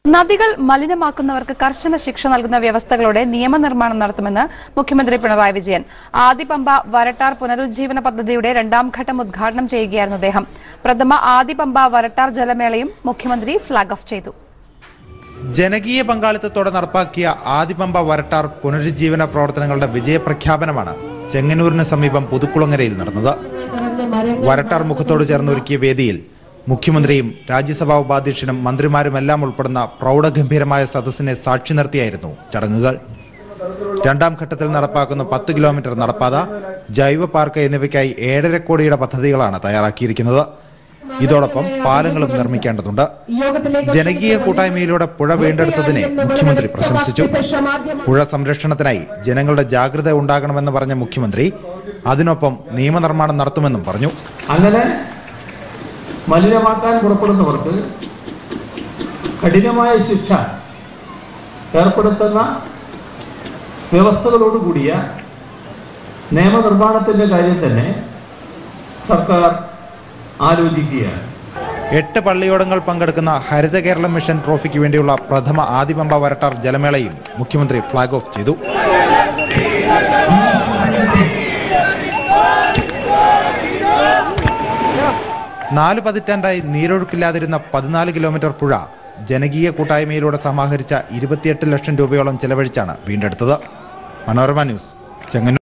നദികൾ മലിനമാക്കുന്നവർക്ക് കർശന ശിക്ഷ നൽകുന്ന വ്യവസ്ഥകളോടെ നിയമനിർമ്മാണം നടത്തുമെന്ന് മുഖ്യമന്ത്രി പിണറായി വിജയൻ ആദിപമ്പ വരട്ടാർ പുനരുജ്ജീവന പദ്ധതിയുടെ രണ്ടാം ഘട്ടം ഉദ്ഘാടനം ചെയ്യുകയായിരുന്നു അദ്ദേഹം പ്രഥമ ആദിപമ്പ വരട്ടാർ ജലമേളയും മുഖ്യമന്ത്രി ഫ്ളാഗ് ഓഫ് ചെയ്തു ജനകീയ പങ്കാളിത്തത്തോടെ നടപ്പാക്കിയ ആദിപമ്പ വരട്ടാർ പുനരുജ്ജീവന പ്രവർത്തനങ്ങളുടെ വിജയപ്രഖ്യാപനമാണ് ചെങ്ങന്നൂരിന് സമീപം പുതുക്കുളങ്ങരയിൽ നടന്നത് വരട്ടാർ മുഖത്തോട് ചേർന്ന് ഒരുക്കിയ വേദിയിൽ മുഖ്യമന്ത്രിയും രാജ്യസഭാ ഉപാധ്യക്ഷനും മന്ത്രിമാരുമെല്ലാം ഉൾപ്പെടുന്ന പ്രൗഢഗംഭീരമായ സദസ്സിനെ സാക്ഷി നിർത്തിയായിരുന്നു ചടങ്ങുകൾ രണ്ടാം ഘട്ടത്തിൽ നടപ്പാക്കുന്ന പത്ത് കിലോമീറ്റർ നടപ്പാത ജൈവ പാർക്ക് എന്നിവയ്ക്കായി ഏഴര കോടിയുടെ പദ്ധതികളാണ് തയ്യാറാക്കിയിരിക്കുന്നത് ഇതോടൊപ്പം പാലങ്ങളും നിർമ്മിക്കേണ്ടതുണ്ട് ജനകീയ കൂട്ടായ്മയിലൂടെ പുഴ വീണ്ടെടുത്തതിനെ മുഖ്യമന്ത്രി പ്രശംസിച്ചു പുഴ സംരക്ഷണത്തിനായി ജനങ്ങളുടെ ജാഗ്രത ഉണ്ടാകണമെന്ന് പറഞ്ഞ മുഖ്യമന്ത്രി അതിനൊപ്പം നിയമനിർമ്മാണം നടത്തുമെന്നും പറഞ്ഞു അങ്ങനെ മലിനമാക്കാൻ പുറപ്പെടുന്നവർക്ക് കഠിനമായ ശിക്ഷ ഏർപ്പെടുത്തുന്ന വ്യവസ്ഥകളോടുകൂടിയ നിയമനിർമ്മാണത്തിൻ്റെ കാര്യം തന്നെ സർക്കാർ ആലോചിക്കുകയാണ് എട്ട് പള്ളിയോടങ്ങൾ പങ്കെടുക്കുന്ന ഹരിത കേരളം മിഷൻ ട്രോഫിക്ക് വേണ്ടിയുള്ള പ്രഥമ ആദിപമ്പ വരട്ടാർ ജലമേളയും മുഖ്യമന്ത്രി ഫ്ളാഗ് ഓഫ് ചെയ്തു നാല് പതിറ്റാണ്ടായി നീരൊഴുക്കില്ലാതിരുന്ന പതിനാല് കിലോമീറ്റർ പുഴ ജനകീയ കൂട്ടായ്മയിലൂടെ സമാഹരിച്ച ഇരുപത്തിയെട്ട് ലക്ഷം രൂപയോളം ചെലവഴിച്ചാണ് വീണ്ടെടുത്തത് മനോരമ ന്യൂസ് ചെങ്ങന്നൂർ